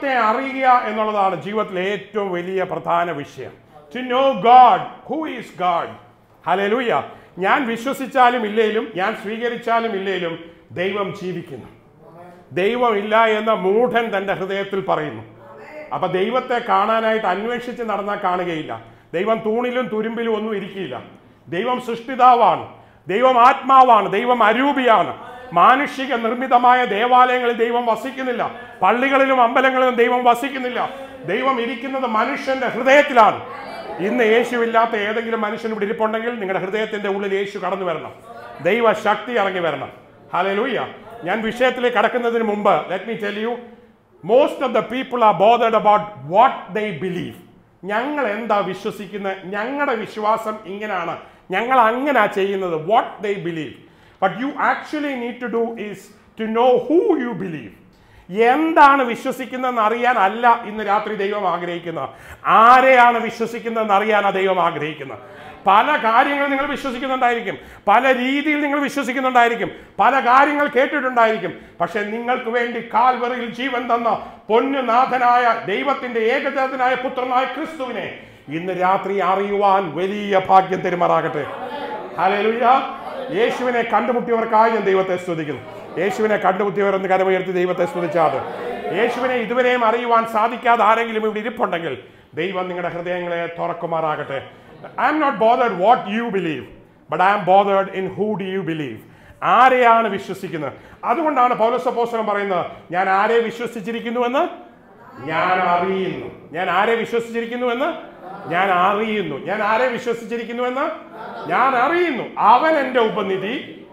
ദൈവത്തെ അറിയുക എന്നുള്ളതാണ് ജീവിതത്തിലെ ഏറ്റവും വലിയ പ്രധാന വിഷയം to know God who is God hallelujah ഞാൻ വിശ്വസിച്ചാലും ഇല്ലേലും ഞാൻ സ്വീകരിച്ചാലും ഇല്ലേലും ദൈവം ജീവിക്കുന്നു ദൈവം ഇല്ല എന്ന മൂഢൻ തന്റെ ഹൃദയത്തിൽ പറയുന്നു അപ്പൊ ദൈവത്തെ കാണാനായിട്ട് അന്വേഷിച്ച് നടന്നാൽ കാണുകയില്ല ദൈവം തൂണിലും തുരുമ്പിലും ഒന്നും ഇരിക്കില്ല ദൈവം സൃഷ്ടിതാവാണ് ദൈവം ആത്മാവാണ് ദൈവം അരൂപിയാണ് മാനുഷിക നിർമ്മിതമായ ദേവാലയങ്ങളിൽ ദൈവം വസിക്കുന്നില്ല പള്ളികളിലും അമ്പലങ്ങളിലും ദൈവം വസിക്കുന്നില്ല ദൈവം ഇരിക്കുന്നത് മനുഷ്യന്റെ ഹൃദയത്തിലാണ് ഇന്ന് യേശുവില്ലാത്ത ഏതെങ്കിലും മനുഷ്യൻ ഇവിടെ ഇരിപ്പുണ്ടെങ്കിൽ നിങ്ങളുടെ ഹൃദയത്തിന്റെ ഉള്ളിൽ യേശു കടന്നു വരണം ദൈവ ശക്തി ഇറങ്ങി വരണം ഹലലൂയ ഞാൻ വിഷയത്തിലേക്ക് കടക്കുന്നതിന് മുമ്പ് let me tell you most of the people are bothered about what they believe ഞങ്ങൾ എന്താ വിശ്വസിക്കുന്നത് ഞങ്ങളുടെ വിശ്വാസം ഇങ്ങനെയാണ് ഞങ്ങൾ അങ്ങനെയാ ചെയ്യുന്നത് what they believe but you actually need to do is to know who you believe എന്താണ് വിശ്വസിക്കുന്നതെന്ന് അറിയാനല്ല ഇന്ന് രാത്രി ദൈവം ആഗ്രഹിക്കുന്നത് ആരെയാണ് വിശ്വസിക്കുന്നതെന്ന് അറിയാനാണ് ദൈവം ആഗ്രഹിക്കുന്നത് പല കാര്യങ്ങൾ നിങ്ങൾ വിശ്വസിക്കുന്നുണ്ടായിരിക്കും പല രീതിയിൽ നിങ്ങൾ വിശ്വസിക്കുന്നുണ്ടായിരിക്കും പല കാര്യങ്ങൾ കേട്ടിട്ടുണ്ടായിരിക്കും പക്ഷെ നിങ്ങൾക്ക് വേണ്ടി കാൽവറിയിൽ ജീവൻ തന്ന പൊന്നുനാഥനായ ദൈവത്തിന്റെ ഏകജാതനായ പുത്രനായ ക്രിസ്തുവിനെ ഇന്ന് രാത്രി അറിയുവാൻ വലിയ ഭാഗ്യം തെരുമാറാകട്ടെ ഹല്ലേലൂയ യേശുവിനെ കണ്ടുമുട്ടിയവർക്കായി ഞാൻ ദൈവത്തെ സ്തുതിക്കുന്നു യേശുവിനെ കണ്ടുമുട്ടിയവരെന്ന് കരമുയർത്തി ദൈവത്തെ സ്തുതിച്ചാത് യേശുവിനെ ഇതുവരെയും അറിയുവാൻ സാധിക്കാതെ ആരെങ്കിലും ഇവിടെ ഇരിപ്പുണ്ടെങ്കിൽ ദൈവം നിങ്ങളുടെ ഹൃദയങ്ങളെ തുറക്കുമാറാകട്ടെ I'm not bothered what you believe but I'm bothered in who do you believe ആരെയാണ് വിശ്വസിക്കുന്നത് അതുകൊണ്ടാണ് പൗലസപ്പോസനം പറയുന്നത് ഞാൻ ആരെ വിശ്വസിച്ചിരിക്കുന്നുവെന്ന് ഞാൻ അറിയുന്നു ഞാൻ ആരെ വിശ്വസിച്ചിരിക്കുന്നുവെന്ന് ഞാൻ അറിയുന്നു ഞാൻ ആരെ വിശ്വസിച്ചിരിക്കുന്നുവെന്ന് ഞാൻ അറിയുന്നു അവൻ എൻ്റെ ഉപനിധി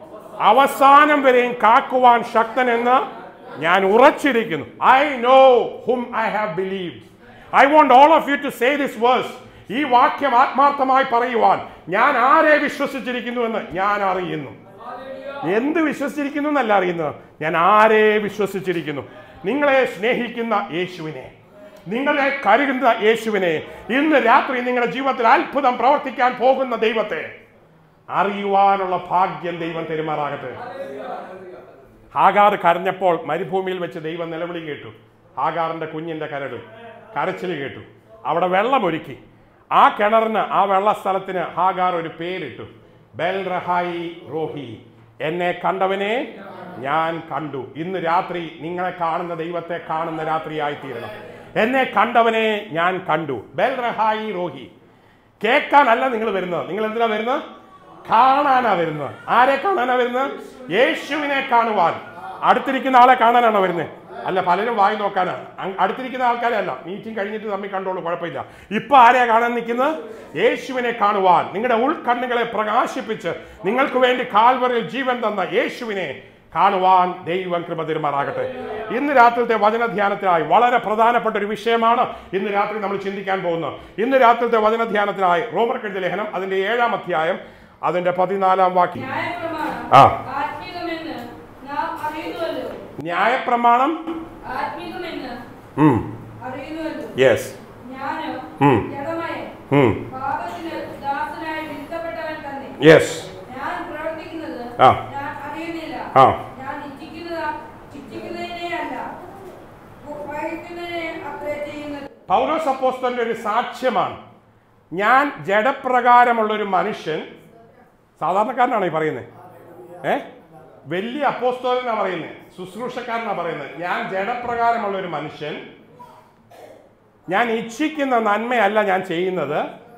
അവസാനം വരെയും കാക്കുവാൻ ശക്തനെന്ന് ഞാൻ ഉറച്ചിരിക്കുന്നു I know whom I have believe I want all of you to say this verse ഈ വാക്യം ആത്മാർത്ഥമായി പറയുവാൻ ഞാൻ ആരെ വിശ്വസിച്ചിരിക്കുന്നുവെന്ന് ഞാൻ അറിയുന്നു എന്ത് വിശ്വസിച്ചിരിക്കുന്നു എന്നല്ല അറിയുന്നത് ഞാൻ ആരെ വിശ്വസിച്ചിരിക്കുന്നു നിങ്ങളെ സ്നേഹിക്കുന്ന യേശുവിനെ നിങ്ങളെ കരുതുന്ന യേശുവിനെ ഇന്ന് രാത്രി നിങ്ങളുടെ ജീവിതത്തിൽ അത്ഭുതം പ്രവർത്തിക്കാൻ പോകുന്ന ദൈവത്തെ അറിയുവാനുള്ള ഭാഗ്യം ദൈവം പെരുമാറാകട്ടെ ഹാഗാർ കരഞ്ഞപ്പോൾ മരുഭൂമിയിൽ വെച്ച് ദൈവം നിലവിളി കേട്ടു ഹാഗാറിന്റെ കുഞ്ഞിന്റെ കരട് കരച്ചിൽ കേട്ടു അവിടെ വെള്ളമൊരുക്കി ആ കിണറിന് ആ വെള്ളസ്ഥലത്തിന് ഹാഗാർ ഒരു പേരിട്ടു ബെൽ റഹായി റോഹി എന്നെ കണ്ടവനെ ഞാൻ കണ്ടു ഇന്ന് രാത്രി നിങ്ങളെ കാണുന്ന ദൈവത്തെ കാണുന്ന രാത്രിയായി തീരണം എന്നെ കണ്ടവനെ ഞാൻ കണ്ടു ബെൽ റഹായി റോഹി കേൾക്കാനല്ല നിങ്ങൾ വരുന്നത് നിങ്ങൾ എന്തിനാ വരുന്നത് കാണാനാ വരുന്നത് ആരെ കാണാനാ വരുന്നത് യേശുവിനെ കാണുവാൻ അടുത്തിരിക്കുന്ന ആളെ കാണാനാണോ വരുന്നത് അല്ല പലരും വായി നോക്കാനാണ് അങ് അടുത്തിരിക്കുന്ന ആൾക്കാരെ അല്ല മീറ്റിംഗ് കഴിഞ്ഞിട്ട് തമ്മിൽ കണ്ടോളൂ കുഴപ്പമില്ല ഇപ്പൊ ആരെയാ കാണാൻ നിൽക്കുന്നത് യേശുവിനെ കാണുവാൻ നിങ്ങളുടെ ഉൾക്കണ്ണുകളെ പ്രകാശിപ്പിച്ച് നിങ്ങൾക്ക് വേണ്ടി കാൽവറിൽ ജീവൻ തന്ന യേശുവിനെ കാണുവാൻ ദൈവം കൃപ തിരുമാറാകട്ടെ ഇന്ന് രാത്രിത്തെ വചനധ്യാനത്തിനായി വളരെ പ്രധാനപ്പെട്ട ഒരു വിഷയമാണ് ഇന്ന് രാത്രി നമ്മൾ ചിന്തിക്കാൻ പോകുന്നത് ഇന്ന് രാത്രിത്തെ വചനധ്യാനത്തിനായി റോമർ കെഴുതിയ ലേഖനം അതിന്റെ ഏഴാം അധ്യായം അതിന്റെ പതിനാലാം വാക്യം ന്യായപ്രമാണം ആ. ആത്മീകമെന്ന് നാം അറിയുന്നുവല്ലോ ന്യായപ്രമാണം ആത്മീകമെന്ന് അറിയുന്നുവല്ലോ യെസ് ഞാനോ ഉം. ജഡമയ പാപത്തിന് ദാസനായി വിൽക്കപ്പെട്ടവൻ തന്നെ യെസ് ഞാൻ പ്രവർത്തിക്കുന്നത് ആ. ഞാൻ അറിയുന്നില്ല ആ. ഞാൻ ഇച്ഛിക്കുന്നതാ ഇച്ഛിക്കുന്നതിനെ അല്ല വഹിക്കുന്നതിനെ അത്രേ ചെയ്യുന്നത് പൗലോസ് അപ്പോസ്തലിന്റെ ഒരു സാക്ഷ്യമാണ് ഞാൻ ജഡപ്രകാരമുള്ള ഒരു മനുഷ്യൻ സാധാരണക്കാരനാണ് ഈ പറയുന്നത് ഏ വലിയ അപ്പോസ്തോലനാ പറയുന്നത് ശുശ്രൂഷക്കാരനാ പറയുന്നത് ഞാൻ ജഡപ്രകാരമുള്ള ഒരു മനുഷ്യൻ ഞാൻ ഇച്ഛിക്കുന്ന നന്മയല്ല ഞാൻ ചെയ്യുന്നത്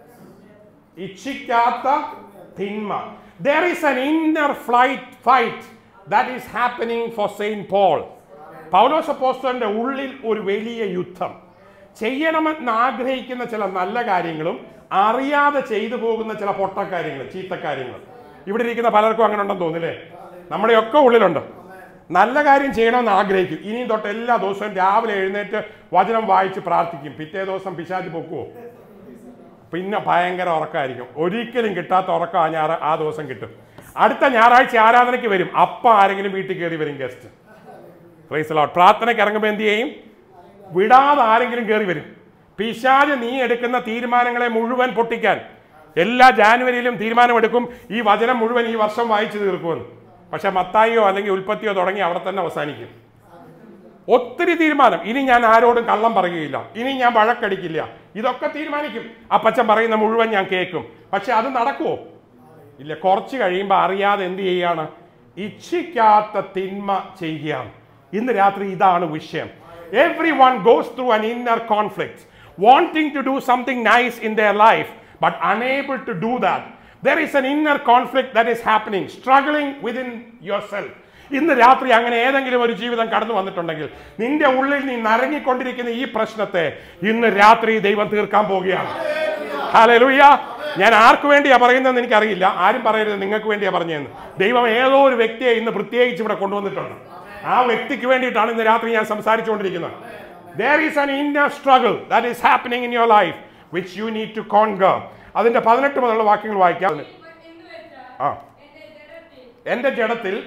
ഇച്ഛിക്കാത്ത തിന്മ there is an inner flight fight that is happening for Saint Paul Paulos അപ്പോസ്തലന്റെ ഉള്ളിൽ ഒരു വലിയ യുദ്ധം ചെയ്യണമെന്ന് ആഗ്രഹിക്കുന്ന ചില നല്ല കാര്യങ്ങളും അറിയാതെ ചെയ്തു പോകുന്ന ചില പൊട്ടക്കാര്യങ്ങൾ ചീത്തക്കാര്യങ്ങൾ ഇവിടെ ഇരിക്കുന്ന പലർക്കും അങ്ങനെ ഉണ്ടെന്ന് തോന്നില്ലേ നമ്മുടെയൊക്കെ ഉള്ളിലുണ്ട് നല്ല കാര്യം ചെയ്യണമെന്ന് ആഗ്രഹിക്കും ഇനിയും തൊട്ട് എല്ലാ ദിവസവും രാവിലെ എഴുന്നേറ്റ് വചനം വായിച്ച് പ്രാർത്ഥിക്കും പിറ്റേ ദിവസം പിശാചി പൊക്കുവോ പിന്നെ ഭയങ്കര ഉറക്കമായിരിക്കും ഒരിക്കലും കിട്ടാത്ത ഉറക്കം ആ ഞായറ ആ ദിവസം കിട്ടും അടുത്ത ഞായറാഴ്ച ആരാധനയ്ക്ക് വരും അപ്പം ആരെങ്കിലും വീട്ടിൽ കയറി വരും ഗസ്റ്റ് പ്രൈസ് ലോട്ട് പ്രാർത്ഥനയ്ക്ക് ഇറങ്ങുമ്പോൾ എന്ത് ചെയ്യും വിടാതെ ആരെങ്കിലും കയറി വരും പിശാജ് നീ എടുക്കുന്ന തീരുമാനങ്ങളെ മുഴുവൻ പൊട്ടിക്കാൻ എല്ലാ ജാനുവരിയിലും തീരുമാനമെടുക്കും ഈ വചനം മുഴുവൻ ഈ വർഷം വായിച്ചു തീർക്കുമെന്ന് പക്ഷെ മത്തായിയോ അല്ലെങ്കിൽ ഉൽപ്പത്തിയോ തുടങ്ങി അവിടെ തന്നെ അവസാനിക്കും ഒത്തിരി തീരുമാനം ഇനി ഞാൻ ആരോടും കള്ളം പറയുകയില്ല ഇനി ഞാൻ വഴക്കടിക്കില്ല ഇതൊക്കെ തീരുമാനിക്കും അപ്പച്ചൻ പറയുന്ന മുഴുവൻ ഞാൻ കേൾക്കും പക്ഷെ അത് നടക്കുമോ ഇല്ല കുറച്ച് കഴിയുമ്പോൾ അറിയാതെ എന്ത് ചെയ്യാണ് ഇച്ഛിക്കാത്ത തിന്മ ചെയ്യുകയാണ് ഇന്ന് രാത്രി ഇതാണ് വിഷയം everyone goes through an inner conflict wanting to do something nice in their life but unable to do that there is an inner conflict that is happening struggling within yourself ഇന്ന് രാത്രി അങ്ങനെ ഏതെങ്കിലും ഒരു ജീവിതം കടന്നു വന്നിട്ടുണ്ടെങ്കിൽ നിന്റെ ഉള്ളിൽ നീ നരങ്ങിക്കൊണ്ടിരിക്കുന്ന ഈ പ്രശ്നത്തെ ഇന്ന് രാത്രി ദൈവം തീർക്കാൻ പോവുകയാണ് ഹല്ലേലൂയ ഞാൻ ആർക്ക് വേണ്ടിയാ പറയുന്നതെന്ന് എനിക്കറിയില്ല ആരും പറയരുത് നിങ്ങൾക്ക് വേണ്ടിയാ പറഞ്ഞതെന്ന് ദൈവം ഏതോ ഒരു വ്യക്തിയെ ഇന്ന് പ്രത്യേകിച്ച് ഇവിടെ കൊണ്ടുവന്നിട്ടുണ്ട് ആ വ്യക്തിക്ക് വേണ്ടിയിട്ടാണ് ഇന്ന് രാത്രി ഞാൻ സംസാരിച്ചുകൊണ്ടിരിക്കുന്നത് there is an inner struggle that is happening in your life which you need to conquer അതിന്റെ പതിനെട്ട് മുതലുള്ള വാക്യങ്ങൾ വായിക്കാം എന്ന് വെച്ചാൽ ആ എന്റെ ജഡത്തിൽ എന്റെ ജഡത്തിൽ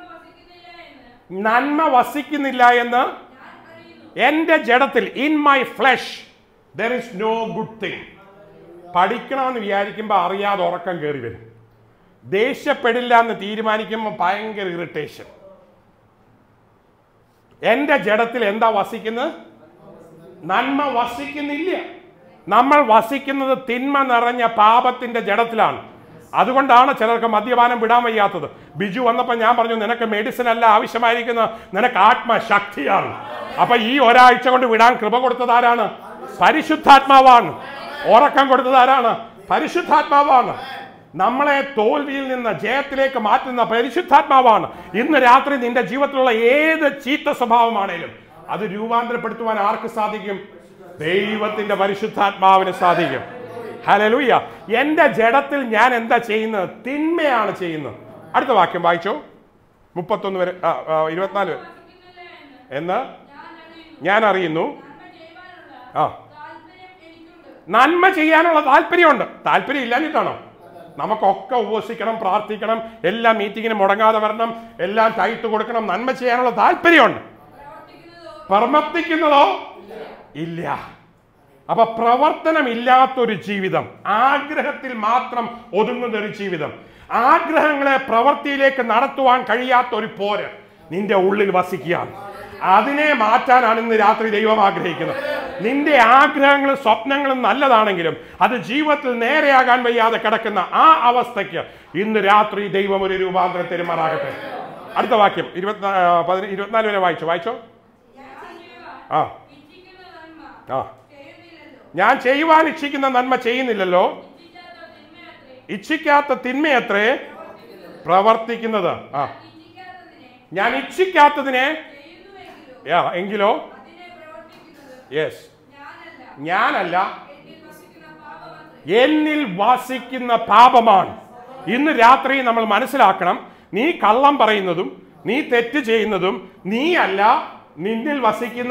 നന്മ വസിക്കുന്നില്ല നന്മ വസിക്കുന്നില്ല എന്ന് എന്ന് ഞാൻ അറിയുന്നു എന്റെ ജഡത്തിൽ in my flesh there is no good thing പഠിക്കണമെന്ന് വിചാരിക്കുമ്പോൾ അറിയാതെ ഉറക്കം കയറി വരും ദേഷ്യപ്പെടില്ല എന്ന് തീരുമാനിക്കുമ്പോൾ ഭയങ്കര ഇറിറ്റേഷൻ എന്റെ ജഡത്തിൽ എന്താ വസിക്കുന്നത് നന്മ വസിക്കുന്നില്ല നമ്മൾ വസിക്കുന്നത് തിന്മ നിറഞ്ഞ പാപത്തിന്റെ ജഡത്തിലാണ് അതുകൊണ്ടാണ് ചിലർക്ക് മദ്യപാനം വിടാൻ വയ്യാത്തത് ബിജു വന്നപ്പോൾ ഞാൻ പറഞ്ഞു നിനക്ക് മെഡിസിൻ അല്ല ആവശ്യമായിരിക്കുന്ന നിനക്ക് ആത്മശക്തിയാണ് അപ്പൊ ഈ ഒരാഴ്ച കൊണ്ട് വിടാൻ കൃപ കൊടുത്തത് ആരാണ് പരിശുദ്ധാത്മാവാണ് ഉറക്കം കൊടുത്തത് ആരാണ് പരിശുദ്ധാത്മാവാണ് നമ്മളെ തോൽവിയിൽ നിന്ന് ജയത്തിലേക്ക് മാറ്റുന്ന പരിശുദ്ധാത്മാവാണ് ഇന്ന് രാത്രി നിന്റെ ജീവിതത്തിലുള്ള ഏത് ചീത്ത സ്വഭാവമാണേലും അത് രൂപാന്തരപ്പെടുത്തുവാൻ ആർക്ക് സാധിക്കും ദൈവത്തിന്റെ പരിശുദ്ധാത്മാവിന് സാധിക്കും ഹലലൂയ എന്റെ ജഡത്തിൽ ഞാൻ എന്താ ചെയ്യുന്നത് തിന്മയാണ് ചെയ്യുന്നത് അടുത്ത വാക്യം വായിച്ചോ മുപ്പത്തൊന്ന് വരെ ആ, ആ, ഇരുപത്തിനാല് വരെ വസിക്കുന്നില്ല എന്ന് എന്ന് ഞാൻ ഞാൻ അറിയുന്നു അറിയുന്നു നന്മ ചെയ്യുവാനുള്ള ആ താല്പര്യം എനിക്കുണ്ട് നന്മ ചെയ്യാനുള്ള താല്പര്യമുണ്ട് താല്പര്യം ഇല്ലാഞ്ഞിട്ടാണോ നമുക്കൊക്കെ ഉപവസിക്കണം പ്രാർത്ഥിക്കണം എല്ലാ മീറ്റിങ്ങിനും മുടങ്ങാതെ വരണം എല്ലാം ടൈറ്റ് കൊടുക്കണം നന്മ ചെയ്യാനുള്ള താല്പര്യമുണ്ട് പ്രവർത്തിക്കുന്നതോ പ്രവർത്തിക്കുന്നതോ ഇല്ല അപ്പൊ പ്രവർത്തനമില്ലാത്തൊരു ജീവിതം ആഗ്രഹത്തിൽ മാത്രം ഒതുങ്ങുന്ന ഒരു ജീവിതം ആഗ്രഹങ്ങളെ പ്രവൃത്തിയിലേക്ക് നടത്തുവാൻ കഴിയാത്ത ഒരു പോര് നിന്റെ ഉള്ളിൽ വസിക്കുകയാണ് അതിനെ മാറ്റാനാണ് ഇന്ന് രാത്രി ദൈവം ആഗ്രഹിക്കുന്നത് നിന്റെ ആഗ്രഹങ്ങളും സ്വപ്നങ്ങളും നല്ലതാണെങ്കിലും അത് ജീവിതത്തിൽ നേരെയാകാൻ വയ്യാതെ കിടക്കുന്ന ആ അവസ്ഥയ്ക്ക് ഇന്ന് രാത്രി ദൈവം ഒരു രൂപാന്തരം തെരുമാറാകട്ടെ അടുത്ത വാക്യം ഇരുപത്തി പതിന ഇരുപത്തിനാല് വരെ വായിച്ചോ വായിച്ചോ ഞാൻ ചെയ്യുവാൻ ആ ഇച്ഛിക്കുന്ന നന്മ ആ ചെയ്യുന്നില്ലല്ലോ ഞാൻ ചെയ്യുവാൻ ഇച്ഛിക്കുന്ന നന്മ ചെയ്യുന്നില്ലല്ലോ ഇച്ഛിക്കാത്ത തിന്മയത്രേ ഇച്ഛിക്കാത്ത തിന്മയത്രേ പ്രവർത്തിക്കുന്നത് ആ ഇച്ഛിക്കാത്തതിനെ ഞാൻ ഇച്ഛിക്കാത്തതിനെ ചെയ്യുന്നുവെങ്കിലോ യാ, എങ്കിലോ അതിനെ പ്രവർത്തിക്കുന്നത് യെസ് ഞാനല്ല ഞാനല്ല എന്നിൽ വസിക്കുന്ന പാപമത്രേ എന്നിൽ വസിക്കുന്ന പാപമാണ് ഇന്ന് രാത്രി നമ്മൾ മനസ്സിലാക്കണം നീ കള്ളം പറയുന്നതും നീ തെറ്റ് ചെയ്യുന്നതും നീ അല്ല നിന്നിൽ വസിക്കുന്ന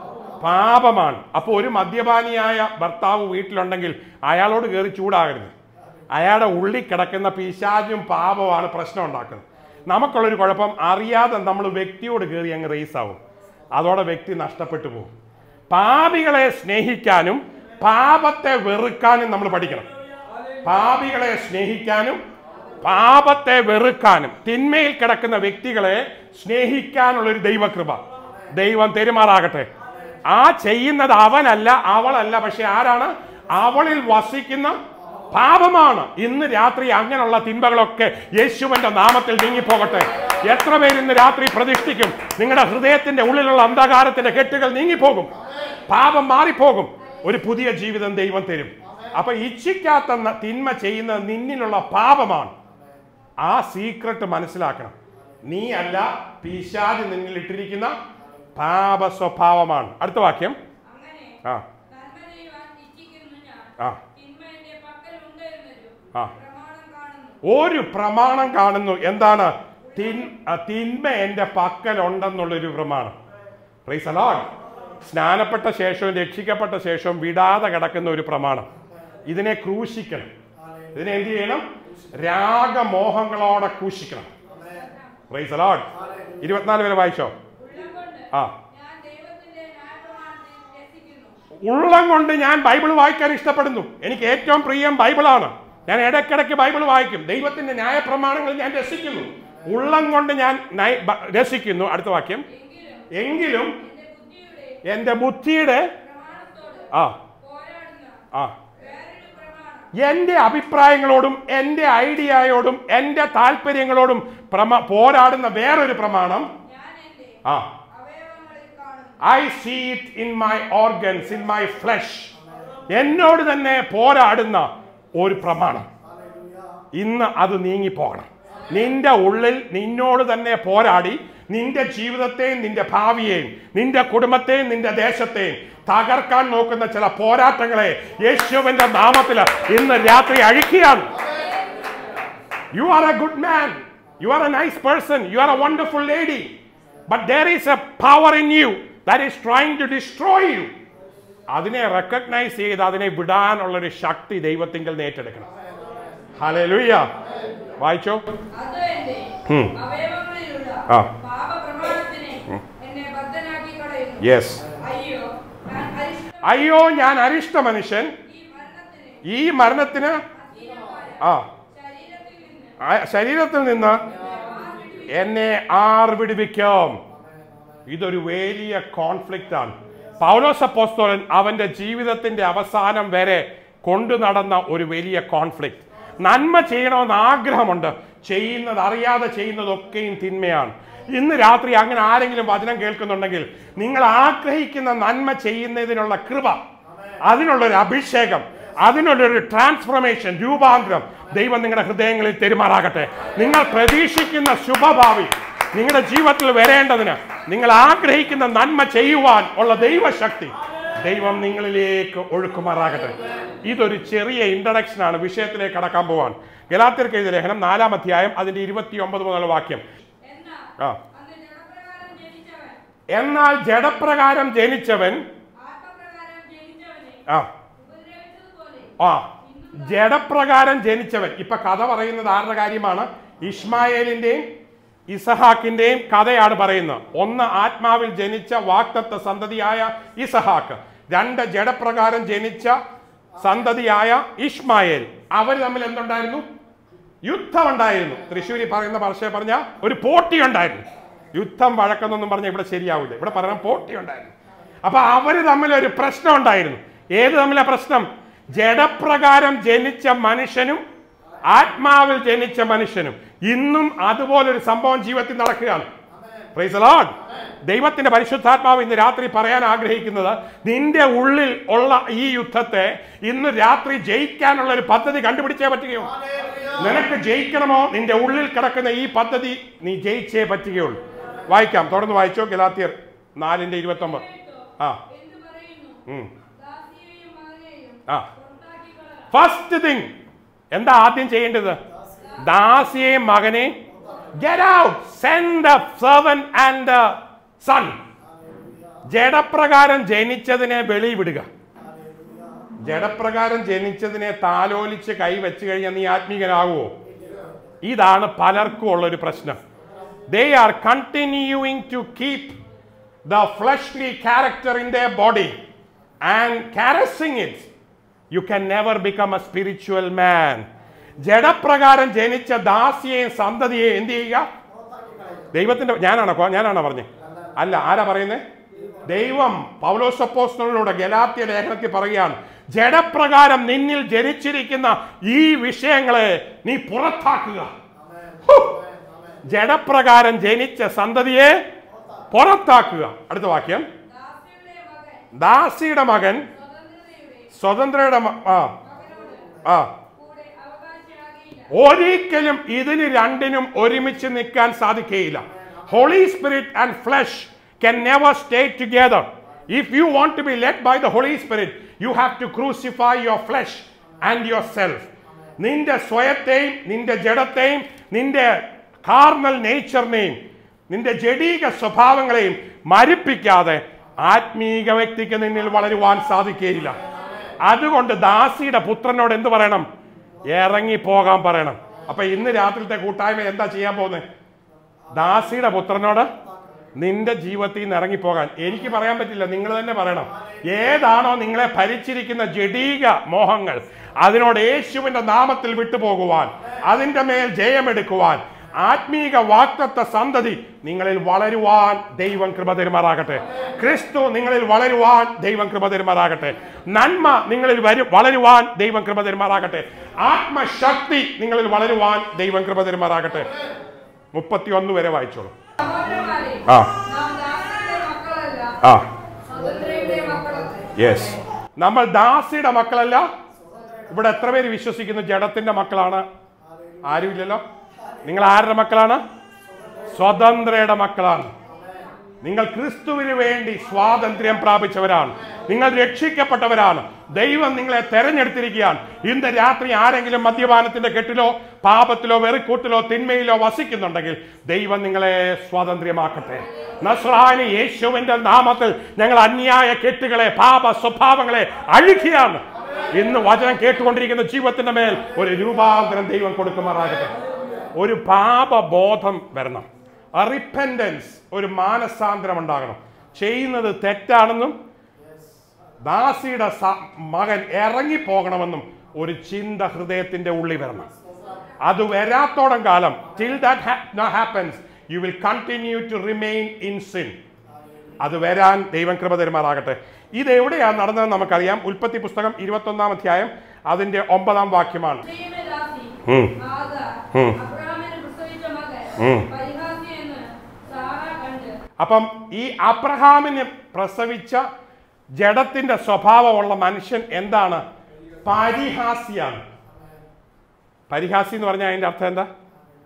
പാപമാണ് അപ്പോൾ ഒരു മദ്യപാനിയായ ഭർത്താവ് വീട്ടിലുണ്ടെങ്കിൽ അയാളോട് കയറി ചൂടാകരുത് അയാളുടെ ഉള്ളിൽ കിടക്കുന്ന പിശാചും പാപമാണ് പ്രശ്നം ഉണ്ടാക്കുന്നത് നമുക്കുള്ളൊരു കുഴപ്പം അറിയാതെ നമ്മൾ വ്യക്തിയോട് കയറി അങ്ങ് റേസ് ആവും അതോടെ വ്യക്തി നഷ്ടപ്പെട്ടു പോകും പാപികളെ സ്നേഹിക്കാനും പാപത്തെ വെറുക്കാനും നമ്മൾ പഠിക്കണം പാപികളെ സ്നേഹിക്കാനും പാപത്തെ വെറുക്കാനും തിന്മയിൽ കിടക്കുന്ന വ്യക്തികളെ സ്നേഹിക്കാനുള്ള ഒരു ദൈവകൃപ ദൈവം തെരുമാറാകട്ടെ ആ ചെയ്യുന്നത് അവനല്ല അവളല്ല പക്ഷെ ആരാണ് അവളിൽ വസിക്കുന്ന പാപമാണ് ഇന്ന് രാത്രി അങ്ങനെയുള്ള തിന്മകളൊക്കെ യേശുവിന്റെ നാമത്തിൽ നീങ്ങിപ്പോകട്ടെ എത്ര പേര് ഇന്ന് രാത്രി പ്രതിഷ്ഠിക്കും നിങ്ങളുടെ ഹൃദയത്തിന്റെ ഉള്ളിലുള്ള അന്ധകാരത്തിന്റെ കെട്ടുകൾ നീങ്ങിപ്പോകും പാപം മാറിപ്പോകും ഒരു പുതിയ ജീവിതം ദൈവം തരും അപ്പൊ ഇച്ഛിക്കാത്ത ന- തിന്മ ചെയ്യുന്നത് നിന്നിലുള്ള പാപമാണ് ആ സീക്രട്ട് മനസ്സിലാക്കണം നീ അല്ല പിശാജ് നിന്നിൽ ഇട്ടിരിക്കുന്ന പാപ സ്വഭാവമാണ് അടുത്ത വാക്യം അങ്ങനെ ആ നന്മ ചെയ്യുവാൻ ഇച്ഛിക്കുന്നു ഞാൻ ആ തിന്മ എന്റെ പക്കലുണ്ട് എന്നൊരു ആ പ്രമാണം കാണുന്നു ഒരു പ്രമാണം കാണുന്നു എന്താണ് തിൻ- ആ, തിന്മ എൻ്റെ പക്കലുണ്ടെന്നുള്ളൊരു പ്രമാണം Praise the Lord. സ്നാനപ്പെട്ട ശേഷവും രക്ഷിക്കപ്പെട്ട ശേഷവും വിടാതെ കിടക്കുന്ന ഒരു പ്രമാണം ഇതിനെ ക്രൂശിക്കണം ഇതിനെ എന്ത് ചെയ്യണം രാഗമോഹങ്ങളോടെ ക്രൂശിക്കണം Praise the Lord. ഇരുപത്തിനാല് വരെ വായിച്ചോ ഉള്ളം കൊണ്ട് ആ ഞാൻ ദൈവത്തിന്റെ ന്യായപ്രമാണത്തിൽ രസിക്കുന്നു ഉള്ളം കൊണ്ട് ഞാൻ ബൈബിൾ വായിക്കാൻ ഇഷ്ടപ്പെടുന്നു എനിക്ക് ഏറ്റവും പ്രിയം ബൈബിളാണ് ഞാൻ ഇടയ്ക്കിടയ്ക്ക് ബൈബിൾ വായിക്കും ദൈവത്തിന്റെ ന്യായപ്രമാണങ്ങൾ ഞാൻ രസിക്കുന്നു ഉള്ളം കൊണ്ട് ഞാൻ നയ- ബ- രസിക്കുന്നു അടുത്ത വാക്യം എങ്കിലും എങ്കിലും എന്റെ എൻ്റെ ബുദ്ധിയുടെ പ്രമാണത്തോട് ആ പോരാടുന്ന ആ വേറൊരു പ്രമാണം എൻ്റെ അഭിപ്രായങ്ങളോടും എൻ്റെ ഐഡിയയോടും എൻ്റെ താല്പര്യങ്ങളോടും പ്രമ പോരാടുന്ന വേറൊരു പ്രമാണം ഞാൻ എൻ്റെ ആ അവയവങ്ങളിൽ കാണുന്നു I see it in my organs in my flesh എന്നോട് തന്നെ പോരാടുന്ന ഒരു പ്രമാണം ഇന്ന് അത് നീങ്ങിപ്പോകണം നിന്റെ ഉള്ളിൽ നിന്നോട് തന്നെ പോരാടി നിന്റെ ജീവിതത്തെയും നിന്റെ ഭാവിയെയും നിന്റെ കുടുംബത്തെയും നിന്റെ ദേശത്തെയും തകർക്കാൻ നോക്കുന്ന ചില പോരാട്ടങ്ങളെ യേശുവിന്റെ നാമത്തിൽ ഇന്ന് രാത്രി അഴിക്കുകയാണ് You are a good man. You are a nice person. You are a wonderful lady. But there is a power in you that is trying to destroy you. അതിനെ റെക്കഗ്നൈസ് ചെയ്ത് അതിനെ വിടാനുള്ളൊരു ശക്തി ദൈവത്തിങ്കൽ നേറ്റെടുക്കണം ഹലലുയ്യ വായിച്ചോ അത് എന്റെ ഉം. അവയവങ്ങളിലുള്ള ആ. പാപപ്രമാണത്തിനെ എന്നെ ബദ്ധനാക്കി കളയുന്നു യെസ് അയ്യോ ഞാൻ അരിഷ്ടം അയ്യോ ഞാൻ അരിഷ്ട മനുഷ്യൻ ഈ മരണത്തിന് ഈ മരണത്തിന് അധീനമായ ആ ശരീരത്തിൽ നിന്ന് ആ ശരീരത്തിൽ നിന്ന് എന്നെ ആർ വിടുവിക്കും ഇതൊരു വലിയ കോൺഫ്ലിക്റ്റ് ആണ് പൗലോസ് അപ്പോസ്തോലൻ അവന്റെ ജീവിതത്തിന്റെ അവസാനം വരെ കൊണ്ടു നടന്ന ഒരു വലിയ കോൺഫ്ലിക്റ്റ് നന്മ ചെയ്യണമെന്ന് ആഗ്രഹമുണ്ട് ചെയ്യുന്നത് അറിയാതെ ചെയ്യുന്നതൊക്കെയും തിന്മയാണ് ഇന്ന് രാത്രി അങ്ങനെ ആരെങ്കിലും വചനം കേൾക്കുന്നുണ്ടെങ്കിൽ നിങ്ങൾ ആഗ്രഹിക്കുന്ന നന്മ ചെയ്യുന്നതിനുള്ള കൃപ അതിനുള്ളൊരു അഭിഷേകം അതിനുള്ളൊരു ട്രാൻസ്ഫോർമേഷൻ രൂപാന്തരം ദൈവം നിങ്ങളുടെ ഹൃദയങ്ങളിൽ തെരുമാറാകട്ടെ നിങ്ങൾ പ്രതീക്ഷിക്കുന്ന ശുഭഭാവി നിങ്ങളുടെ ജീവിതത്തിൽ വരേണ്ടതിന് നിങ്ങൾ ആഗ്രഹിക്കുന്ന നന്മ ചെയ്യുവാൻ ഉള്ള ദൈവശക്തി ദൈവം നിങ്ങളിലേക്ക് ഒഴുക്കുമാറാകട്ടെ ഇതൊരു ചെറിയ ഇൻട്രഡക്ഷൻ ആണ് വിഷയത്തിലേക്ക് കടക്കാൻ പോവാൻ ഗലാത്തിർക്ക് എഴുതിയ ലേഖനം നാലാം അധ്യായം അതിന്റെ ഇരുപത്തി ഒമ്പത് മുതൽ വാക്യം എന്നാൽ ആ അന്ന് ജഡപ്രകാരം ജനിച്ചവൻ എന്നാൽ ജഡപ്രകാരം ജനിച്ചവൻ ആത്മപ്രകാരം ജനിച്ചവനെ ആ ഉപദ്രവിച്ചതുപോലെ ആ ജഡപ്രകാരം ജനിച്ചവൻ ഇപ്പൊ കഥ പറയുന്നത് ആരുടെ കാര്യമാണ് ഇസ്മായേലിന്റെയും ഇസഹാക്കിന്റെയും കഥയാണ് പറയുന്നത് ഒന്ന് ആത്മാവിൽ ജനിച്ച വാക്തത്വ സന്തതിയായ ഇസഹാക്ക് രണ്ട് ജഡപ്രകാരം ജനിച്ച സന്തതിയായ ഇസ്മായേൽ അവർ തമ്മിൽ എന്തുണ്ടായിരുന്നു യുദ്ധം ഉണ്ടായിരുന്നു തൃശ്ശൂരി പറയുന്ന ഭാഷ പറഞ്ഞ ഒരു പോട്ടി ഉണ്ടായിരുന്നു യുദ്ധം വഴക്കെന്നൊന്നും പറഞ്ഞാൽ ഇവിടെ ശരിയാവില്ല ഇവിടെ പറയണം പോട്ടി ഉണ്ടായിരുന്നു അപ്പൊ അവര് തമ്മിൽ ഒരു പ്രശ്നം ഉണ്ടായിരുന്നു ഏത് തമ്മിലെ പ്രശ്നം ജഡപ്രകാരം ജനിച്ച മനുഷ്യനും ആത്മാവിൽ ജനിച്ച മനുഷ്യനും ഇന്നും അതുപോലൊരു സംഭവം ജീവിതത്തിൽ നടക്കുകയാണ് Praise the Lord. ദൈവത്തിന്റെ പരിശുദ്ധാത്മാവ് ഇന്ന് രാത്രി പറയാൻ ആഗ്രഹിക്കുന്നത് നിന്റെ ഉള്ളിൽ ഉള്ള ഈ യുദ്ധത്തെ ഇന്ന് രാത്രി ജയിക്കാനുള്ള ഒരു പദ്ധതി കണ്ടുപിടിച്ചേ പറ്റുകയുള്ളൂ നിനക്ക് ജയിക്കണമോ നിന്റെ ഉള്ളിൽ കിടക്കുന്ന ഈ പദ്ധതി നീ ജയിച്ചേ പറ്റുകയുള്ളൂ വായിക്കാം തുടർന്ന് വായിച്ചോ ഗലാത്തിയർ നാലിന്റെ ഇരുപത്തി ഒമ്പത് ആ എന്തു പറയുന്നു ഉം. ദാസിയെയും മകനെയും ആ പുറത്താക്കി കളക ഫസ്റ്റ് തിങ് എന്താ ആദ്യം ചെയ്യേണ്ടത് ദാസിയെയും മകനെ get out send the servant and the son ജഡപ്രകാരം ജനിച്ചതിനെ വെളിവിടുക ജഡപ്രകാരം ജനിച്ചതിനെ താലോലിച്ച് കൈവച്ച് കഴിഞ്ഞാൽ നീ ആത്മീകനാകുമോ ഇതാണ് പലർക്കും ഉള്ളൊരു പ്രശ്നം they are continuing to keep the fleshly character in the body and caressing it you can never become a spiritual man ജഡപ്രകാരം ജനിച്ച ദാസിയെയും സന്തതിയെയും എന്ത് ചെയ്യുക ദൈവത്തിന്റെ ഞാനാണോ ഞാനാണോ പറഞ്ഞത് അല്ല ആരാ പറയുന്നത് ദൈവം പൗലോസപ്പോസ്തലിലൂടെ ഗലാത്യ ലേഖനത്തിൽ പറയുകയാണ് ജഡപ്രകാരം നിന്നിൽ ജനിച്ചിരിക്കുന്ന ഈ വിഷയങ്ങളെ നീ പുറത്താക്കുക ഹു! ജഡപ്രകാരം ജനിച്ച സന്തതിയെ പുറത്താക്കുക അടുത്ത വാക്യം ദാസിയുടെ മകൻ ദാസിയുടെ മകൻ സ്വതന്ത്രതയുടെ സ്വതന്ത്രയുടെ മ- ആ മകനോട് ആ കൂടെ അവകാശിയാകിയില്ല ഒരിക്കലും ഇതിന് രണ്ടിനും ഒരുമിച്ച് നിൽക്കാൻ സാധിക്കുകയില്ല Holy Spirit and flesh can never stay together if you want to be led by the Holy Spirit you have to crucify your flesh and your self നിന്റെ സ്വയത്തെയും നിന്റെ ജഡത്തെയും നിന്റെ കാർണൽ നേച്ചറിനെയും നിന്റെ ജഡീക സ്വഭാവങ്ങളെയും മരിപ്പിക്കാതെ ആത്മീക വ്യക്തിക്ക് നിന്നിൽ വളരുവാൻ സാധിക്കുകയില്ല അതുകൊണ്ട് ദാസിയുടെ പുത്രനോട് എന്ത് പറയണം ഇറങ്ങി പോകാൻ പറയണം അപ്പൊ ഇന്ന് രാത്രിത്തെ കൂട്ടായ്മ എന്താ ചെയ്യാൻ പോകുന്നത് ദാസിയുടെ പുത്രനോട് നിന്റെ ജീവിതത്തിൽ നിന്ന് ഇറങ്ങിപ്പോകാൻ എനിക്ക് പറയാൻ പറ്റില്ല നിങ്ങൾ തന്നെ പറയണം ഏതാണോ നിങ്ങളെ ഭരിച്ചിരിക്കുന്ന ജഡീക മോഹങ്ങൾ അതിനോട് യേശുവിന്റെ നാമത്തിൽ വിട്ടുപോകുവാൻ അതിന്റെ മേൽ ജയമെടുക്കുവാൻ ആത്മീക വാക്തത്വ സന്തതി നിങ്ങളിൽ വളരുവാൻ ദൈവം കൃപ തരുമാറാകട്ടെ ക്രിസ്തു നിങ്ങളിൽ വളരുവാൻ ദൈവം കൃപ തരുമാറാകട്ടെ നന്മ നിങ്ങളിൽ വരു വളരുവാൻ ദൈവം കൃപ തരുമാറാകട്ടെ ആത്മശക്തി നിങ്ങളിൽ വളരുവാൻ ദൈവം കൃപ തരുമാറാകട്ടെ മുപ്പത്തി ഒന്ന് വരെ വായിച്ചോളൂ സഹോദരന്മാരെ ആ നാം ദാസരുടെ മക്കളല്ല ആ സ്വതന്ത്രയുടെ മക്കളത്രേ യെസ് നമ്മൾ ദാസിയുടെ മക്കളല്ല ഇവിടെ എത്ര പേര് വിശ്വസിക്കുന്നു ജഡത്തിന്റെ മക്കളാണ് ആരുമില്ലല്ലോ നിങ്ങൾ ആരുടെ മക്കളാണ് സ്വതന്ത്രയുടെ മക്കളാണ് നിങ്ങൾ ക്രിസ്തുവിന് വേണ്ടി സ്വാതന്ത്ര്യം പ്രാപിച്ചവരാണ് നിങ്ങൾ രക്ഷിക്കപ്പെട്ടവരാണ് ദൈവം നിങ്ങളെ തെരഞ്ഞെടുത്തിരിക്കുകയാണ് ഇന്ന് രാത്രി ആരെങ്കിലും മദ്യപാനത്തിന്റെ കെട്ടിലോ പാപത്തിലോ വെറിക്കൂട്ടിലോ തിന്മയിലോ വസിക്കുന്നുണ്ടെങ്കിൽ ദൈവം നിങ്ങളെ സ്വാതന്ത്ര്യമാക്കട്ടെ നസ്രാനി യേശുവിന്റെ നാമത്തിൽ ഞങ്ങൾ അന്യായ കെട്ടുകളെ പാപ സ്വഭാവങ്ങളെ അഴിക്കുകയാണ് ഇന്ന് വചനം കേട്ടുകൊണ്ടിരിക്കുന്ന ജീവിതത്തിന്റെ മേൽ ഒരു രൂപാന്തരം ദൈവം കൊടുക്കുമാറാകട്ടെ ഒരു പാപബോധം വരണം റിപ്പൻഡൻസ് ഒരു മാനസാന്തരം ഉണ്ടാകണം ചെയ്യുന്നത് തെറ്റാണെന്നും ദാസിയുടെ സ- മകൻ ഇറങ്ങിപ്പോകണമെന്നും ഒരു ചിന്ത ഹൃദയത്തിന്റെ ഉള്ളിൽ വരണം അത് വരാത്തോളം കാലം till that happens you will continue to remain in sin അത് വരാൻ ദൈവം കൃപ തരുമാറാകട്ടെ ഇത് എവിടെയാണ് നടന്നതെന്ന് നമുക്കറിയാം ഉൽപ്പത്തി പുസ്തകം ഇരുപത്തൊന്നാം അധ്യായം അതിന്റെ ഒമ്പതാം വാക്യമാണ് സ്ത്രീയുടെ ദാസി ഉം. ആഗാർ ഉം. അബ്രഹാമിന് പ്രസവിച്ച മകൻ ഉം. പരിഹാസി എന്ന് സാറ കണ്ട് അപ്പം ഈ അബ്രഹാമിന് പ്രസവിച്ച ജഡത്തിന്റെ സ്വഭാവമുള്ള മനുഷ്യൻ എന്താണ് പരിഹാസിയാണ് പരിഹാസി എന്ന് പറഞ്ഞാൽ അതിന്റെ അർത്ഥം എന്താ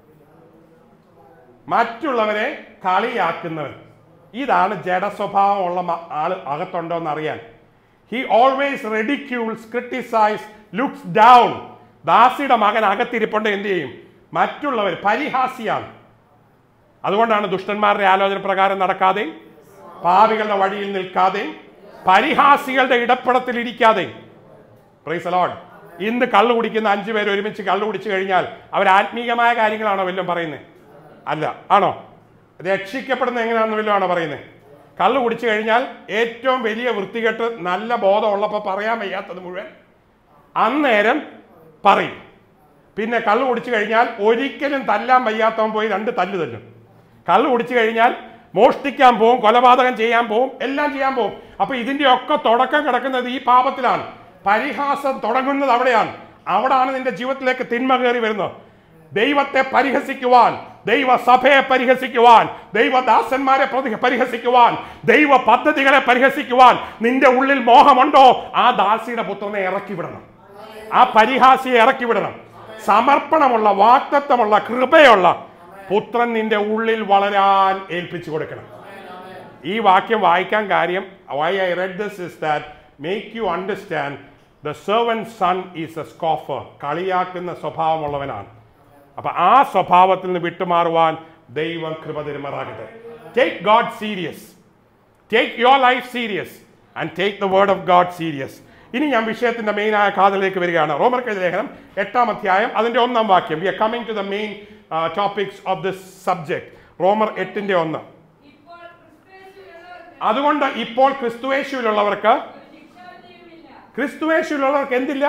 മറ്റുള്ളവരെ കളിയാക്കുന്നവൻ ഇതാണ് ജഡസ്വഭാവമുള്ള മ- ആള് അകത്തുണ്ടോ എന്ന് അറിയാൻ he always ridicules criticise looks down ദാസിയുടെ മകൻ അകത്തിരിപ്പുണ്ട് എന്ത് ചെയ്യും മറ്റുള്ളവർ പരിഹാസിയാണ് അതുകൊണ്ടാണ് ദുഷ്ടന്മാരുടെ ആലോചന പ്രകാരം നടക്കാതെയും പാപികളുടെ വഴിയിൽ നിൽക്കാതെയും പരിഹാസികളുടെ ഇടപെടത്തിൽ ഇരിക്കാതെയും പ്രൈസ് ലോഡ് ഇന്ന് കള്ളു കുടിക്കുന്ന അഞ്ചു പേര് ഒരുമിച്ച് കള്ളു കുടിച്ചു കഴിഞ്ഞാൽ അവർ ആത്മീയമായ കാര്യങ്ങളാണോ വല്ലതും പറയുന്നത് അല്ല ആണോ രക്ഷിക്കപ്പെടുന്ന എങ്ങനെയാണെന്ന് വല്ലതും ആണോ പറയുന്നത് കള്ളു കുടിച്ചു കഴിഞ്ഞാൽ ഏറ്റവും വലിയ വൃത്തികെട്ട് നല്ല ബോധമുള്ളപ്പോൾ പറയാൻ വയ്യാത്തത് മുഴുവൻ അന്നേരം പറയും പിന്നെ കള്ളു കുടിച്ചു കഴിഞ്ഞാൽ ഒരിക്കലും തല്ലാൻ വയ്യാത്തവൻ പോയി രണ്ട് തല്ല് തല്ലും കള്ളു കുടിച്ചു കഴിഞ്ഞാൽ മോഷ്ടിക്കാൻ പോവും കൊലപാതകം ചെയ്യാൻ പോവും എല്ലാം ചെയ്യാൻ പോവും അപ്പൊ ഇതിന്റെ ഒക്കെ തുടക്കം കിടക്കുന്നത് ഈ പാപത്തിലാണ് പരിഹാസം തുടങ്ങുന്നത് അവിടെയാണ് അവിടാണ് നിന്റെ ജീവിതത്തിലേക്ക് തിന്മ കയറി വരുന്നത് ദൈവത്തെ പരിഹസിക്കുവാൻ ദൈവസഭയെ പരിഹസിക്കുവാൻ ദൈവദാസന്മാരെ പ്രതി- പരിഹസിക്കുവാൻ ദൈവ പദ്ധതികളെ പരിഹസിക്കുവാൻ നിന്റെ ഉള്ളിൽ മോഹമുണ്ടോ ആ ദാസിയുടെ പുത്രനെ ഇറക്കി വിടണം ആ പരിഹാസിയെ ഇറക്കി വിടണം സമർപ്പണമുള്ള വാക്തത്വമുള്ള കൃപയുള്ള പുത്രൻ നിന്റെ ഉള്ളിൽ വളരാൻ ഏൽപ്പിച്ചു കൊടുക്കണം ഈ വാക്യം വായിക്കാൻ കാര്യം why I read this is that make you understand the servant son is a scoffer കളിയാക്കുന്ന സ്വഭാവമുള്ളവനാണ് അപ്പൊ ആ സ്വഭാവത്തിൽ നിന്ന് വിട്ടുമാറുവാൻ ദൈവം കൃപ തരുമാറാകട്ടെ take God serious take your life serious and take the word of God serious ഇനി ഞാൻ വിഷയത്തിന്റെ മെയിനായ കാതലിലേക്ക് വരികയാണ് റോമർക്കെഴുതിയ ലേഖനം എട്ടാം അധ്യായം അതിന്റെ ഒന്നാം വാക്യം we are coming to the main topics of this subject റോമർ എട്ടിന്റെ ഒന്ന് ഇപ്പോൾ ക്രിസ്തുയേശുവിലുള്ളവർക്ക് അതുകൊണ്ട് ഇപ്പോൾ ക്രിസ്തുവേശുവിലുള്ളവർക്ക് ഒരു ശിക്ഷാവിധിയുമില്ല ക്രിസ്തുവേശുവിലുള്ളവർക്ക് എന്തില്ല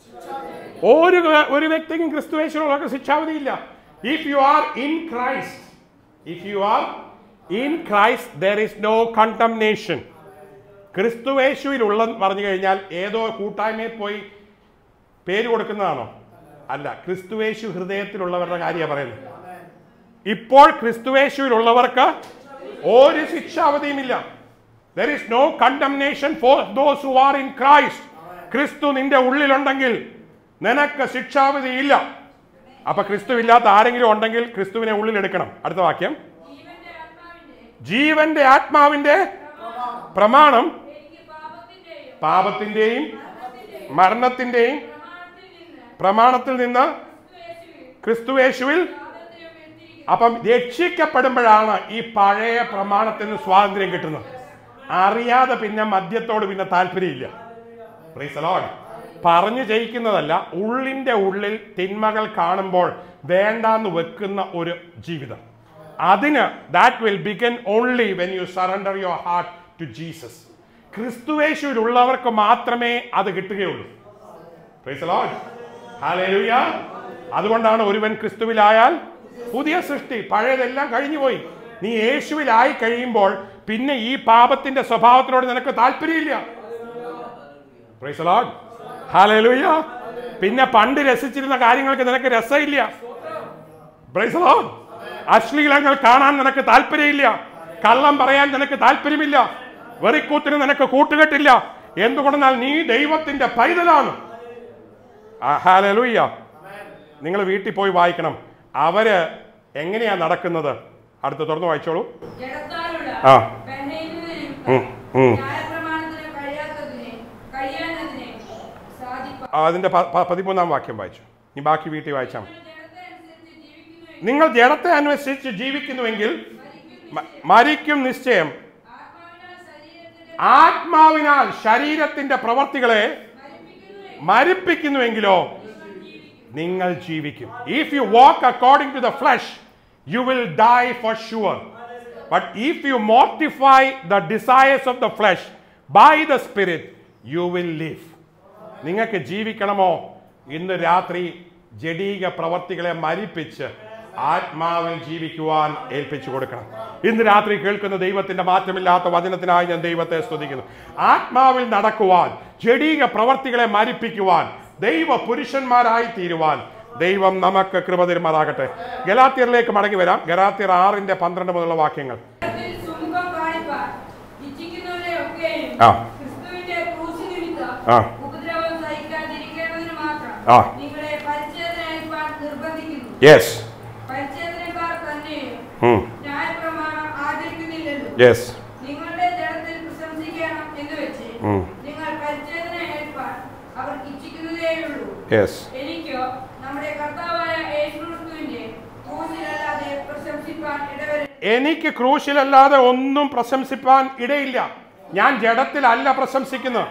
ഒരു ഒരു വ്യക്തിക്കും ക്രിസ്തുവേശുവിലുള്ളവർക്ക് ശിക്ഷാവധിയില്ല if you are in Christ if you are in Christ there is no condemnation ക്രിസ്തുവേശുവിലുള്ള പറഞ്ഞു കഴിഞ്ഞാൽ ഏതോ കൂട്ടായ്മയിൽ പോയി പേര് കൊടുക്കുന്നതാണോ അല്ല ക്രിസ്തുവേശു ഹൃദയത്തിലുള്ളവരുടെ കാര്യമാണ് പറയുന്നത് ഇപ്പോൾ ക്രിസ്തുവേശുവിലുള്ളവർക്ക് ഒരു ശിക്ഷാവധിയുമില്ല there is no condemnation for those who are in Christ ക്രിസ്തു നിന്റെ ഉള്ളിലുണ്ടെങ്കിൽ നിനക്ക് ശിക്ഷാവധി ഇല്ല അപ്പൊ ക്രിസ്തു ഇല്ലാത്ത ആരെങ്കിലും ഉണ്ടെങ്കിൽ ക്രിസ്തുവിനെ ഉള്ളിലെടുക്കണം അടുത്ത വാക്യം ജീവന്റെ ആത്മാവിന്റെ ജീവന്റെ ആത്മാവിന്റെ പ്രമാണം എനിക്ക് പാപത്തിന്റെയും പാപത്തിന്റെയും മരണത്തിന്റെയും മരണത്തിന്റെയും പ്രമാണത്തിൽ നിന്ന് പ്രമാണത്തിൽ നിന്ന് ക്രിസ്തുയേശുവിൽ ക്രിസ്തുവേശുവിൽ സ്വാതന്ത്ര്യം വരുത്തിയിരിക്കുന്നു അപ്പം രക്ഷിക്കപ്പെടുമ്പോഴാണ് ഈ പഴയ പ്രമാണത്തിൽ നിന്ന് സ്വാതന്ത്ര്യം കിട്ടുന്നത് അറിയാതെ പിന്നെ മദ്യത്തോട് പിന്നെ താല്പര്യമില്ല Praise the Lord. പറഞ്ഞു ജയിക്കുന്നതല്ല ഉള്ളിന്റെ ഉള്ളിൽ തിന്മകൾ കാണുമ്പോൾ വേണ്ടാന്ന് വെക്കുന്ന ഒരു ജീവിതം അതിന് that will begin only when you surrender your heart to Jesus ക്രിസ്തുവേശുവിലുള്ളവർക്ക് മാത്രമേ അത് കിട്ടുകയുള്ളൂ Praise the Lord. Hallelujah. അതുകൊണ്ടാണ് ഒരുവൻ ക്രിസ്തുവിലായാൽ പുതിയ സൃഷ്ടി പഴയതെല്ലാം കഴിഞ്ഞു പോയി നീ യേശുവിലായി കഴിയുമ്പോൾ പിന്നെ ഈ പാപത്തിന്റെ സ്വഭാവത്തിനോട് നിനക്ക് താല്പര്യമില്ല Praise the Lord. Hallelujah. പിന്നെ പണ്ട് രസിച്ചിരുന്ന കാര്യങ്ങൾക്ക് നിനക്ക് രസമില്ല Praise the Lord. അശ്ലീലങ്ങൾ കാണാൻ നിനക്ക് താല്പര്യമില്ല കള്ളം പറയാൻ നിനക്ക് താല്പര്യമില്ല വെറിക്കൂത്തിന് നിനക്ക് കൂട്ടുകെട്ടില്ല എന്തുകൊണ്ടെന്നാൽ നീ ദൈവത്തിന്റെ പൈതലാണ് ഹാലലൂയ്യ നിങ്ങൾ വീട്ടിൽ പോയി വായിക്കണം അവര് എങ്ങനെയാ നടക്കുന്നത് അടുത്ത് തുറന്നു വായിച്ചോളൂ ജഡത്താലുള്ള ആ. ബലഹീനതയും ഉം, ഉം. ന്യായപ്രമാണത്തിന് കഴിയാത്തതിനെ കഴിയാനതിനെ സാധിപ്പാൻ ആ, അതിന്റെ പ- പ- പതിമൂന്നാം വാക്യം വായിച്ചു നീ ബാക്കി വീട്ടിൽ വായിച്ചാൽ മതി. നിങ്ങൾ ജഡത്തെ നിങ്ങൾ ജഡത്തെ അനുസരിച്ച് ജീവിക്കുന്നുവെങ്കിൽ അന്വേഷിച്ച് ജീവിക്കുന്നുവെങ്കിൽ മരിക്കും മ- മരിക്കും നിശ്ചയം ആത്മാവിനാൽ ശരീരത്തിന്റെ ആത്മാവിനാൽ ശരീരത്തിന്റെ പ്രവർത്തികളെ മരിപ്പിക്കുന്നുവെങ്കിൽ മരിപ്പിക്കുന്നുവെങ്കിലോ നിങ്ങൾ ജീവിക്കും if you walk according to the flesh you will die for sure but if you mortify the desires of the flesh by the spirit you will live നിങ്ങൾക്ക് ജീവിക്കണമോ ഇന്ന് രാത്രി ജഡീക പ്രവർത്തികളെ മരിപ്പിച്ച് ആത്മാവിൽ ജീവിക്കുവാൻ ഏൽപ്പിച്ചു കൊടുക്കണം ഇന്ന് രാത്രി കേൾക്കുന്ന ദൈവത്തിന്റെ മാറ്റമില്ലാത്ത വചനത്തിനായി ഞാൻ ദൈവത്തെ സ്തുതിക്കുന്നു ആത്മാവിൽ നടക്കുവാൻ ജഡീക പ്രവർത്തികളെ മരിപ്പിക്കുവാൻ ദൈവ പുരുഷന്മാരായി തീരുവാൻ ദൈവം നമുക്ക് കൃപ തരുമാറാകട്ടെ ഗലാത്യറിലേക്ക് മടങ്ങി വരാം ഗലാത്യർ ആറിന്റെ പന്ത്രണ്ട് മുതലുള്ള വാക്യങ്ങൾ ജഡത്തിൽ സുമുഖം കാണിപ്പാൻ ഇച്ഛിക്കുന്നവരെയൊക്കെയും ആ. ക്രിസ്തുവിന്റെ ക്രൂശ് നിമിത്തം ആ. ഉപദ്രവം സഹിക്കാതിരിക്കേണ്ടതിന് മാത്രം ആ. നിങ്ങളെ പരിച്ഛേദനയേൽപ്പാൻ നിർബന്ധിക്കുന്നു യെസ് പരിച്ഛേദനക്കാർ തന്നെയും ന്യായപ്രമാണം ആചരിക്കുന്നില്ലല്ലോ യെസ് നിങ്ങളുടെ ജഡത്തിൽ പ്രശംസിക്കണം എന്ന് വെച്ച് ഉം. നിങ്ങൾ പരിച്ഛേദന ഏൽപ്പാൻ അവർ ഇച്ഛിക്കുന്നതേയുള്ളൂ യെസ് എനിക്കോ നമ്മുടെ കർത്താവായ യേശുക്രിസ്തുവിന്റെ ക്രൂശിലല്ലാതെ പ്രശംസിപ്പാൻ ഇടവരരുത് എനിക്ക് ക്രൂശിലല്ലാതെ ഒന്നും പ്രശംസിപ്പാൻ ഇടയില്ല ഞാൻ ജഡത്തിലല്ല പ്രശംസിക്കുന്നത്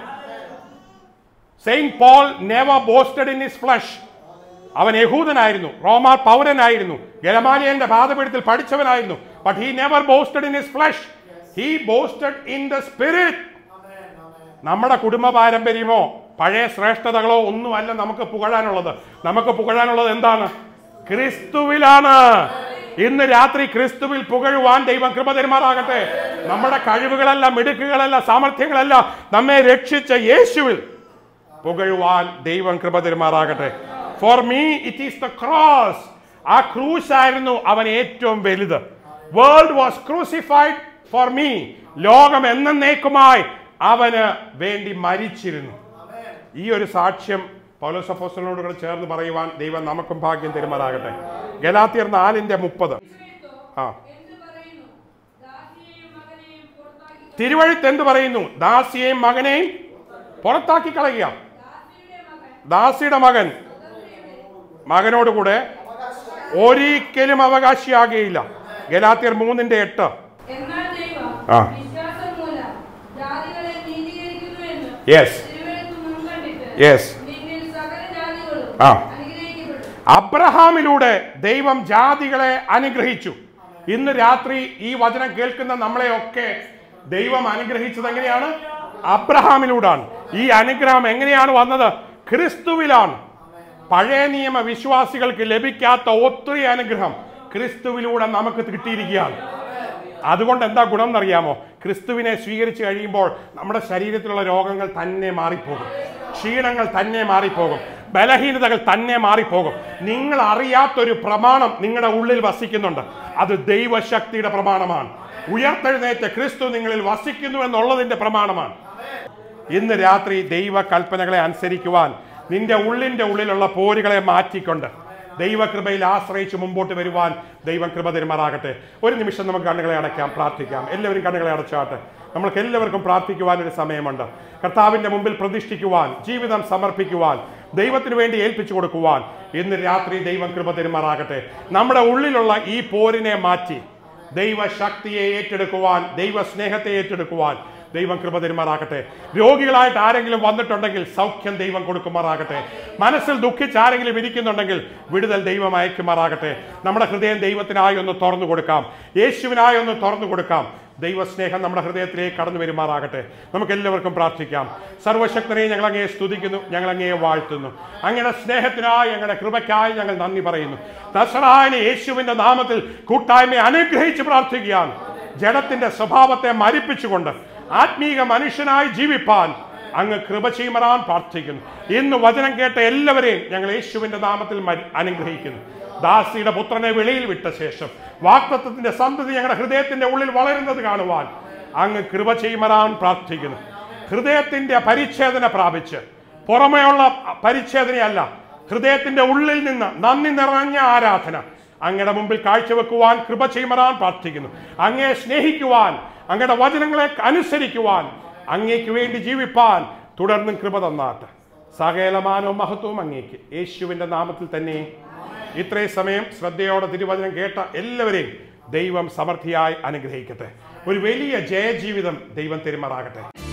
Saint Paul never boasted in his flesh അവൻ യഹൂദനായിരുന്നു റോമാ പൗരനായിരുന്നു ഗലമാലിയന്റെ പാതപീഠത്തിൽ പഠിച്ചവനായിരുന്നു but he never boasted in his flesh he boasted in the spirit നമ്മുടെ കുടുംബ പാരമ്പര്യമോ പഴയ ശ്രേഷ്ഠതകളോ ഒന്നുമല്ല നമുക്ക് പുകഴാനുള്ളത് നമുക്ക് പുകഴാനുള്ളത് എന്താണ് ക്രിസ്തുവിലാണ് ഇന്ന് രാത്രി ക്രിസ്തുവിൽ പുകഴുവാൻ ദൈവം കൃപ തരുമാറാകട്ടെ നമ്മുടെ കഴിവുകളല്ല മിടുക്കുകളല്ല സാമർഥ്യങ്ങളല്ല നമ്മെ രക്ഷിച്ച യേശുവിൽ പുകഴുവാൻ ദൈവം കൃപ തരുമാറാകട്ടെ for me it is the cross ആ ക്രൂശ് ആയിരുന്നു അവൻ ഏറ്റവും വലുത് world was crucified for me ലോകം എന്നേക്കുമായി അവന് വേണ്ടി മരിച്ചിരുന്നു ഈ ഒരു സാക്ഷ്യം പൗലോസപ്പോസ്റ്റലിനോട് കൂടെ ചേർന്ന് പറയുവാൻ ദൈവം നമുക്കും ഭാഗ്യം തരുമാറാകട്ടെ ഗലാത്തിയർ നാലിന്റെ മുപ്പത് ആ എന്ന് പറയുന്നു ദാസിയെയും മകനെയും പുറത്താക്കി തിരുവഴുത്ത് എന്ത് പറയുന്നു ദാസിയെയും മകനെയും പുറത്താക്കി കളയുക ദാസിയുടെ മകൻ ദാസിയുടെ മകൻ മകനോടുകൂടെ ഒരിക്കലും അവകാശിയാകുകയില്ല ഗലാത്തിയർ മൂന്നിന്റെ എട്ട് എന്നാൽ ദൈവം ആ. വിശ്വാസം മൂലം ജാതികളെ നീതീകരിക്കുന്നുവെന്ന് Yes. തിരുവെഴുത്ത് മുൻകണ്ടിട്ട് Yes. നിന്നിൽ സകല ജാതികളും ആ. അനുഗ്രഹിക്കപ്പെടും അബ്രഹാമിലൂടെ ദൈവം ജാതികളെ അനുഗ്രഹിച്ചു ഇന്ന് രാത്രി ഈ വചനം കേൾക്കുന്ന നമ്മളെയൊക്കെ ദൈവം അനുഗ്രഹിച്ചത് എങ്ങനെയാണ് അബ്രഹാമിലൂടാണ് ഈ അനുഗ്രഹം എങ്ങനെയാണ് വന്നത് ക്രിസ്തുവിലാണ് പഴയ നിയമ വിശ്വാസികൾക്ക് ലഭിക്കാത്ത ഒത്തിരി അനുഗ്രഹം ക്രിസ്തുവിലൂടെ നമുക്ക് കിട്ടിയിരിക്കുകയാണ് അതുകൊണ്ട് എന്താ ഗുണം എന്നറിയാമോ ക്രിസ്തുവിനെ സ്വീകരിച്ചു കഴിയുമ്പോൾ നമ്മുടെ ശരീരത്തിലുള്ള രോഗങ്ങൾ തന്നെ മാറിപ്പോകും ക്ഷീണങ്ങൾ തന്നെ മാറിപ്പോകും ബലഹീനതകൾ തന്നെ മാറിപ്പോകും നിങ്ങൾ അറിയാത്തൊരു പ്രമാണം നിങ്ങളുടെ ഉള്ളിൽ വസിക്കുന്നുണ്ട് അത് ദൈവശക്തിയുടെ പ്രമാണമാണ് ഉയർത്തെഴുന്നേറ്റ ക്രിസ്തു നിങ്ങളിൽ വസിക്കുന്നു എന്നുള്ളതിന്റെ പ്രമാണമാണ് ഇന്ന് രാത്രി ദൈവ കൽപ്പനകളെ അനുസരിക്കുവാൻ നിന്റെ ഉള്ളിന്റെ ഉള്ളിലുള്ള പോരുകളെ മാറ്റിക്കൊണ്ട് ദൈവകൃപയിൽ ആശ്രയിച്ച് മുമ്പോട്ട് വരുവാൻ ദൈവം കൃപ തരുമാറാകട്ടെ ഒരു നിമിഷം നമുക്ക് കണ്ണുകളെ അടയ്ക്കാം പ്രാർത്ഥിക്കാം എല്ലാവരും കണ്ണുകളെ അടച്ചാട്ടെ നമ്മൾക്ക് എല്ലാവർക്കും പ്രാർത്ഥിക്കുവാൻ ഒരു സമയമുണ്ട് കർത്താവിന്റെ മുമ്പിൽ പ്രതിഷ്ഠിക്കുവാൻ ജീവിതം സമർപ്പിക്കുവാൻ ദൈവത്തിന് വേണ്ടി ഏൽപ്പിച്ചു കൊടുക്കുവാൻ ഇന്ന് രാത്രി ദൈവം കൃപ തരുമാറാകട്ടെ നമ്മുടെ ഉള്ളിലുള്ള ഈ പോരിനെ മാറ്റി ദൈവശക്തിയെ ഏറ്റെടുക്കുവാൻ ദൈവ സ്നേഹത്തെ ഏറ്റെടുക്കുവാൻ ദൈവം കൃപ തരുമാറാകട്ടെ രോഗികളായിട്ട് ആരെങ്കിലും വന്നിട്ടുണ്ടെങ്കിൽ സൗഖ്യം ദൈവം കൊടുക്കുമാറാകട്ടെ മനസ്സിൽ ദുഃഖിച്ച് ആരെങ്കിലും ഇരിക്കുന്നുണ്ടെങ്കിൽ വിടുതൽ ദൈവം അയക്കുമാറാകട്ടെ നമ്മുടെ ഹൃദയം ദൈവത്തിനായി ഒന്ന് തുറന്നു കൊടുക്കാം യേശുവിനായി ഒന്ന് തുറന്നു കൊടുക്കാം ദൈവസ്നേഹം നമ്മുടെ ഹൃദയത്തിലേക്ക് കടന്നു വരുമാറാകട്ടെ നമുക്ക് എല്ലാവർക്കും പ്രാർത്ഥിക്കാം സർവശക്തനെ ഞങ്ങൾ അങ്ങയെ സ്തുതിക്കുന്നു ഞങ്ങൾ അങ്ങയെ വാഴ്ത്തുന്നു അങ്ങയുടെ സ്നേഹത്തിനായി ഞങ്ങളുടെ കൃപയ്ക്കായി ഞങ്ങൾ നന്ദി പറയുന്നു ദസറായന യേശുവിന്റെ നാമത്തിൽ കൂട്ടായ്മയെ അനുഗ്രഹിച്ച് പ്രാർത്ഥിക്കുകയാണ് ജഡത്തിന്റെ സ്വഭാവത്തെ മരിപ്പിച്ചുകൊണ്ട് ആത്മീക മനുഷ്യനായി ജീവിപ്പാൻ അങ്ങ് കൃപ ചെയ്യുമറാൻ പ്രാർത്ഥിക്കുന്നു ഇന്ന് വചനം കേട്ട എല്ലാവരെയും ഞങ്ങൾ യേശുവിന്റെ നാമത്തിൽ മരി- അനുഗ്രഹിക്കുന്നു ദാസിയുടെ പുത്രനെ വെളിയിൽ വിട്ട ശേഷം വാക്തത്വത്തിന്റെ സന്തതി ഞങ്ങളുടെ ഹൃദയത്തിന്റെ ഉള്ളിൽ വളരുന്നത് കാണുവാൻ അങ്ങ് കൃപ ചെയ്യുമറാൻ പ്രാർത്ഥിക്കുന്നു ഹൃദയത്തിന്റെ പരിച്ഛേദന പ്രാപിച്ച് പുറമെയുള്ള പരിച്ഛേദനയല്ല ഹൃദയത്തിന്റെ ഉള്ളിൽ നിന്ന് നന്ദി നിറഞ്ഞ ആരാധന അങ്ങയുടെ മുമ്പിൽ കാഴ്ചവെക്കുവാൻ കൃപ ചെയ്യുമറാൻ പ്രാർത്ഥിക്കുന്നു അങ്ങയെ സ്നേഹിക്കുവാൻ അങ്ങയുടെ വചനങ്ങളെ അനുസരിക്കുവാൻ അങ്ങേക്ക് വേണ്ടി ജീവിപ്പാൻ തുടർന്നും കൃപ തന്നാട്ട് സകലമാനവും മഹത്വവും അങ്ങേക്ക് യേശുവിന്റെ നാമത്തിൽ തന്നെ ഇത്രയും സമയം ശ്രദ്ധയോടെ തിരുവചനം കേട്ട എല്ലാവരെയും ദൈവം സമൃദ്ധിയായി അനുഗ്രഹിക്കട്ടെ ഒരു വലിയ ജയജീവിതം ദൈവം തെരുമാറാകട്ടെ